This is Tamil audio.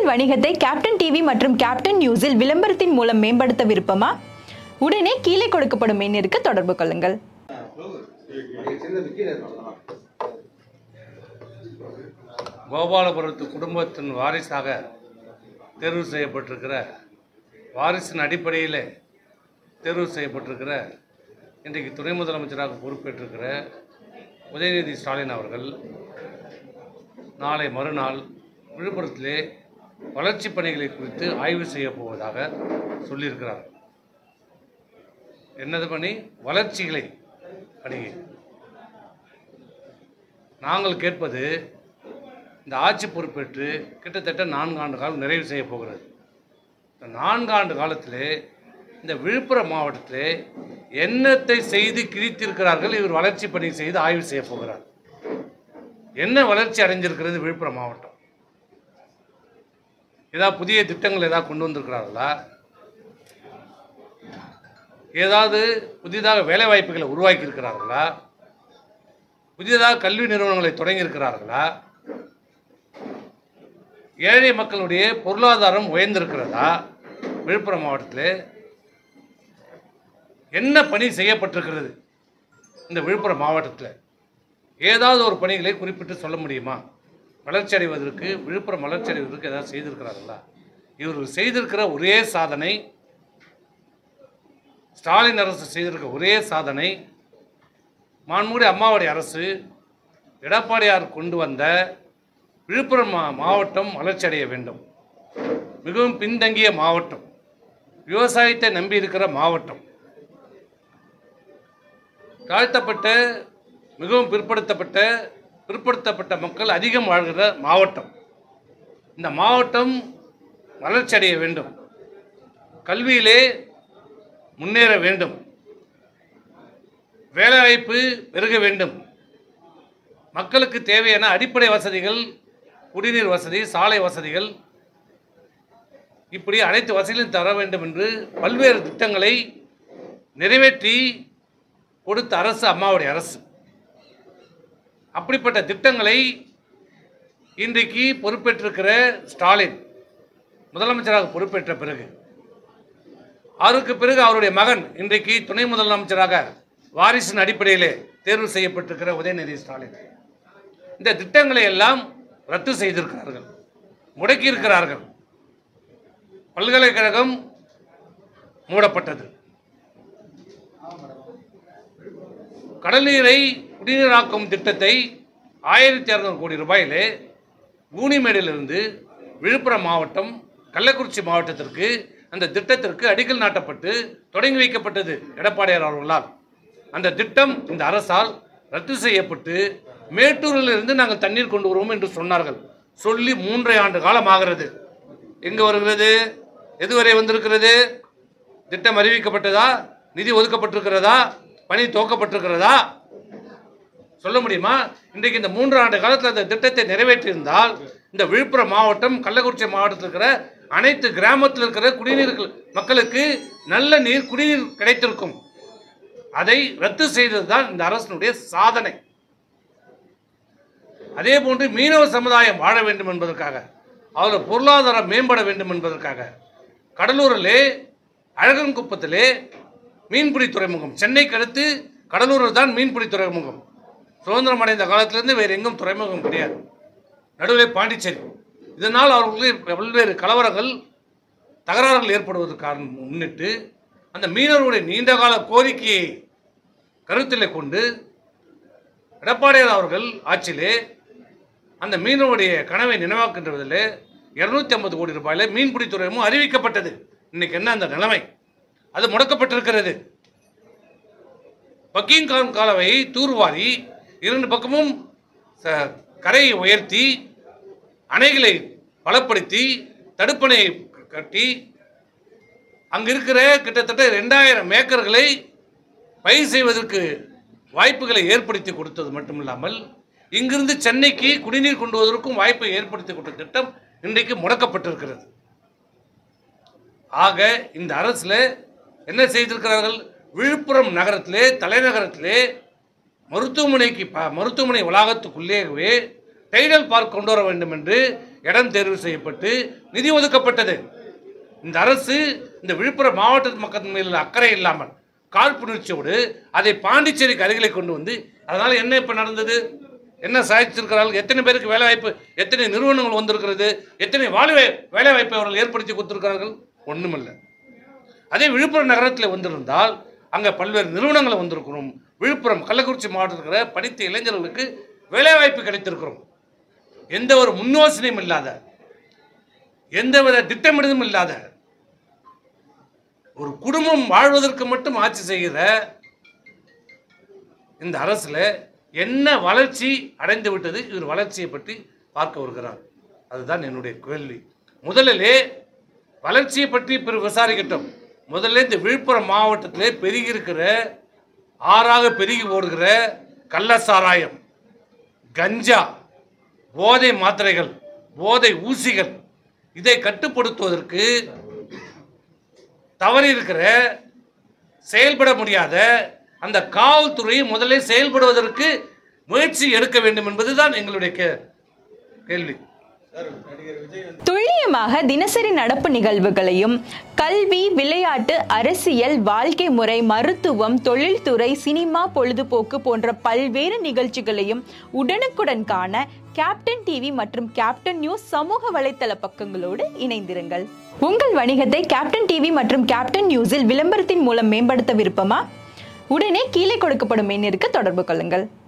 வணிகத்தை கேப்டன் டிவி மற்றும் கேப்டன் நியூஸில் விளம்பரத்தின் மூலம் மேம்படுத்த விருப்பமா உடனே கீழே கொடுக்கப்படும் எண்ணிற்கு தொடர்பு கொள்ளுங்கள் கோபாலபுரத்து குடும்பத்தின் வாரிசாக தேர்வு செய்யப்பட்டிருக்கிற வாரிசின் அடிப்படையில் தேர்வு செய்யப்பட்டிருக்கிற இன்றைக்கு துணை முதலமைச்சராக பொறுப்பேற்றிருக்கிற உதயநிதி ஸ்டாலின் அவர்கள் நாளை மறுநாள் விழுப்புரத்திலே வளர்ச்சிப் பணிகளை குறித்து ஆய்வு செய்ய போவதாக சொல்லியிருக்கிறார் என்னது பணி வளர்ச்சிகளை பணியை நாங்கள் கேட்பது இந்த ஆட்சி பொறுப்பேற்று கிட்டத்தட்ட நான்கு ஆண்டு காலம் நிறைவு செய்ய போகிறது இந்த நான்கு ஆண்டு காலத்திலே இந்த விழுப்புரம் மாவட்டத்திலே என்னத்தை செய்து கிழித்திருக்கிறார்கள் இவர் வளர்ச்சி பணி செய்து ஆய்வு செய்ய போகிறார் என்ன வளர்ச்சி அடைஞ்சிருக்கிறது விழுப்புரம் மாவட்டம் ஏதாவது புதிய திட்டங்கள் ஏதாவது கொண்டு வந்திருக்கிறார்களா ஏதாவது புதிதாக வேலை வாய்ப்புகளை உருவாக்கி இருக்கிறார்களா புதியதாக கல்வி நிறுவனங்களை தொடங்கி இருக்கிறார்களா ஏழை மக்களுடைய பொருளாதாரம் உயர்ந்திருக்கிறதா விழுப்புரம் மாவட்டத்தில் என்ன பணி செய்யப்பட்டிருக்கிறது இந்த விழுப்புரம் மாவட்டத்தில் ஏதாவது ஒரு பணிகளை குறிப்பிட்டு சொல்ல முடியுமா வளர்ச்சி அடைவதற்கு விழுப்புரம் வளர்ச்சி அடைவதற்கு ஏதாவது செய்திருக்கிறார்களா இவர்கள் செய்திருக்கிற ஒரே சாதனை ஸ்டாலின் அரசு செய்திருக்க ஒரே சாதனை மாண்புமிகு அம்மாவுடைய அரசு எடப்பாடியார் கொண்டு வந்த விழுப்புரம் மா மாவட்டம் வளர்ச்சி அடைய வேண்டும் மிகவும் பின்தங்கிய மாவட்டம் விவசாயத்தை நம்பி இருக்கிற மாவட்டம் தாழ்த்தப்பட்ட மிகவும் பிற்படுத்தப்பட்ட பிற்படுத்தப்பட்ட மக்கள் அதிகம் வாழ்கிற மாவட்டம் இந்த மாவட்டம் வளர்ச்சி அடைய வேண்டும் கல்வியிலே முன்னேற வேண்டும் வேலைவாய்ப்பு பெருக வேண்டும் மக்களுக்கு தேவையான அடிப்படை வசதிகள் குடிநீர் வசதி சாலை வசதிகள் இப்படி அனைத்து வசதிகளும் தர வேண்டும் என்று பல்வேறு திட்டங்களை நிறைவேற்றி கொடுத்த அரசு அம்மாவுடைய அரசு அப்படிப்பட்ட திட்டங்களை இன்றைக்கு பொறுப்பேற்றிருக்கிற ஸ்டாலின் முதலமைச்சராக பொறுப்பேற்ற பிறகு அவருக்கு பிறகு அவருடைய மகன் இன்றைக்கு துணை முதலமைச்சராக வாரிசின் அடிப்படையிலே தேர்வு செய்யப்பட்டிருக்கிற உதயநிதி ஸ்டாலின் இந்த திட்டங்களை எல்லாம் ரத்து செய்திருக்கிறார்கள் முடக்கியிருக்கிறார்கள் பல்கலைக்கழகம் மூடப்பட்டது கடல் நீரை குடிநீராக்கும் திட்டத்தை ஆயிரத்தி அறுநூறு கோடி ரூபாயிலே கூனிமேடிலிருந்து விழுப்புரம் மாவட்டம் கள்ளக்குறிச்சி மாவட்டத்திற்கு அந்த திட்டத்திற்கு அடிக்கல் நாட்டப்பட்டு தொடங்கி வைக்கப்பட்டது எடப்பாடியார் அவர்களால் அந்த திட்டம் இந்த அரசால் ரத்து செய்யப்பட்டு மேட்டூரிலிருந்து நாங்கள் தண்ணீர் கொண்டு வருவோம் என்று சொன்னார்கள் சொல்லி மூன்றரை ஆண்டு காலம் ஆகிறது எங்கு வருகிறது எதுவரை வந்திருக்கிறது திட்டம் அறிவிக்கப்பட்டதா நிதி ஒதுக்கப்பட்டிருக்கிறதா பணி துவக்கப்பட்டிருக்கிறதா சொல்ல முடியுமா இன்றைக்கு இந்த மூன்று ஆண்டு காலத்தில் அந்த திட்டத்தை நிறைவேற்றியிருந்தால் இந்த விழுப்புரம் மாவட்டம் கள்ளக்குறிச்சி மாவட்டத்தில் இருக்கிற அனைத்து கிராமத்தில் இருக்கிற குடிநீர் மக்களுக்கு நல்ல நீர் குடிநீர் கிடைத்திருக்கும் அதை ரத்து செய்தது தான் இந்த அரசினுடைய சாதனை அதே போன்று மீனவ சமுதாயம் வாழ வேண்டும் என்பதற்காக அவர்கள் பொருளாதாரம் மேம்பட வேண்டும் என்பதற்காக கடலூரிலே அழகன்குப்பத்திலே மீன்பிடி துறைமுகம் சென்னைக்கு அடுத்து கடலூரில் தான் மீன்பிடி துறைமுகம் சுதந்திரம் அடைந்த காலத்திலிருந்து வேறு எங்கும் துறைமுகம் கிடையாது நடுவில் பாண்டிச்சேரி இதனால் அவர்களுக்கு பல்வேறு கலவரங்கள் தகராறுகள் ஏற்படுவதற்கான முன்னிட்டு அந்த மீனவர்களுடைய நீண்டகால கோரிக்கையை கருத்தில் கொண்டு எடப்பாடியார் அவர்கள் ஆட்சியிலே அந்த மீனவருடைய கனவை நினைவாக்கின்றதில் இருநூத்தி ஐம்பது கோடி ரூபாயில மீன்பிடி துறைமுகம் அறிவிக்கப்பட்டது இன்னைக்கு என்ன அந்த நிலைமை அது முடக்கப்பட்டிருக்கிறது பக்கிங்காம் காலவை தூர்வாரி இரண்டு பக்கமும் ச- கரையை உயர்த்தி அணைகளை பலப்படுத்தி தடுப்பணை கட்டி அங்க இருக்கிற கிட்டத்தட்ட ரெண்டாயிரம் ஏக்கர்களை பயிர் செய்வதற்கு வாய்ப்புகளை ஏற்படுத்தி கொடுத்தது மட்டுமில்லாமல் இங்கிருந்து சென்னைக்கு குடிநீர் கொண்டு வருவதற்கும் வாய்ப்பை ஏற்படுத்தி கொடுத்த திட்டம் இன்றைக்கு முடக்கப்பட்டிருக்கிறது ஆக இந்த அரசுல என்ன செய்திருக்கிறார்கள் விழுப்புரம் நகரத்திலே தலைநகரத்திலே மருத்துவமனைக்கு ப- மருத்துவமனை வளாகத்துக்குள்ளேயே டைடல் பார்க் கொண்டு வர வேண்டும் என்று இடம் தேர்வு செய்யப்பட்டு நிதி ஒதுக்கப்பட்டது இந்த அரசு இந்த விழுப்புரம் மாவட்ட மக்கள் மேல அக்கறை இல்லாமல் காழ்ப்புணர்ச்சியோடு அதை பாண்டிச்சேரிக்கு அருகிலே கொண்டு வந்து அதனால என்ன இப்ப நடந்தது என்ன சாதிச்சிருக்கிறார்கள் எத்தனை பேருக்கு வேலை வாய்ப்பு எத்தனை நிறுவனங்கள் வந்திருக்கிறது எத்தனை வாழ்வை வேலை வாய்ப்பை அவர்கள் ஏற்படுத்தி கொடுத்திருக்கிறார்கள் ஒண்ணுமில்லை அதே விழுப்புரம் நகரத்தில் வந்திருந்தால் அங்கே பல்வேறு நிறுவனங்கள் வந்திருக்கிறோம் விழுப்புரம் கள்ளக்குறிச்சி மாவட்டத்தில் இருக்கிற படித்த இளைஞர்களுக்கு வேலைவாய்ப்பு கிடைத்திருக்கிறோம் எந்த ஒரு முன்யோசனையும் இல்லாத எந்தவித திட்டமிடுதும் இல்லாத ஒரு குடும்பம் வாழ்வதற்கு மட்டும் ஆட்சி செய்கிற இந்த அரசுல என்ன வளர்ச்சி அடைந்து விட்டது இவர் வளர்ச்சியை பற்றி பார்க்க வருகிறார் அதுதான் என்னுடைய கேள்வி முதலிலே வளர்ச்சியை பற்றி பிறகு விசாரிக்கட்டும் முதல்ல இந்த விழுப்புரம் மாவட்டத்திலே பெருகி இருக்கிற ஆறாக பெருகி ஓடுகிற கள்ள சாராயம் கஞ்சா போதை மாத்திரைகள் போதை ஊசிகள் இதை கட்டுப்படுத்துவதற்கு தவறி இருக்கிற செயல்பட முடியாத அந்த காவல்துறையை முதல்ல செயல்படுவதற்கு முயற்சி எடுக்க வேண்டும் என்பதுதான் எங்களுடைய கே- கேள்வி துல்லியமாக தினசரி நடப்பு நிகழ்வுகளையும் கல்வி விளையாட்டு அரசியல் வாழ்க்கை முறை மருத்துவம் தொழில்துறை சினிமா பொழுதுபோக்கு போன்ற பல்வேறு நிகழ்ச்சிகளையும் உடனுக்குடன் காண கேப்டன் டிவி மற்றும் கேப்டன் நியூஸ் சமூக வலைத்தள பக்கங்களோடு இணைந்திருங்கள் உங்கள் வணிகத்தை கேப்டன் டிவி மற்றும் கேப்டன் நியூஸில் விளம்பரத்தின் மூலம் மேம்படுத்த விருப்பமா உடனே கீழே கொடுக்கப்படும் எண்ணிற்கு தொடர்பு கொள்ளுங்கள்